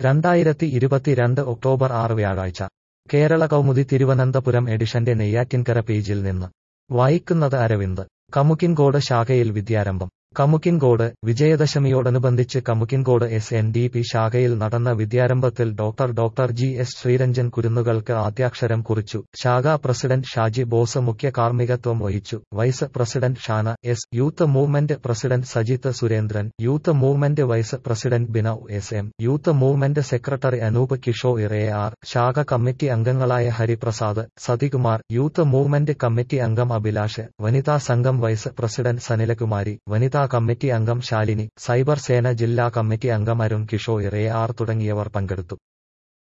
രണ്ടായിരത്തി ഇരുപത്തിരണ്ട് ഒക്ടോബർ ആറ് വ്യാഴാഴ്ച കേരള കൗമുദി തിരുവനന്തപുരം എഡിഷന്റെ നെയ്യാറ്റിൻകര പേജിൽ നിന്ന് വായിക്കുന്നത് അരവിന്ദ് കമുകിൻകോട് ശാഖയിൽ വിദ്യാരംഭം കമുകിൻകോട് വിജയദശമിയോടനുബന്ധിച്ച് Kamukinkode S N D P ശാഖയിൽ നടന്ന വിദ്യാരംഭത്തിൽ doctor doctor G S Sreeranjan കുരുന്നുകൾക്ക് ആദ്യാക്ഷരം കുറിച്ചു ശാഖാ പ്രസിഡന്റ് ഷാജി ബോസ് മുഖ്യ കാർമ്മികത്വം വഹിച്ചു vice president Shana S youth movement president Sajith Surendran youth movement vice president Binu S M youth movement secretary Anoop കിഷോ ഇറയെ ആർ ശാഖ കമ്മിറ്റി അംഗങ്ങളായ Hariprasad Sathikumar youth movement committee അംഗം അഭിലാഷ് വനിതാ സംഘം വൈസ് പ്രസിഡന്റ് സനിലകുമാരി വനിതാ കമ്മിറ്റി അംഗം ശാലിനി സൈബർ സേന ജില്ലാ കമ്മിറ്റി അംഗം അരുൺ കിഷോ ഇറയെ ആർ തുടങ്ങിയവർ പങ്കെടുത്തു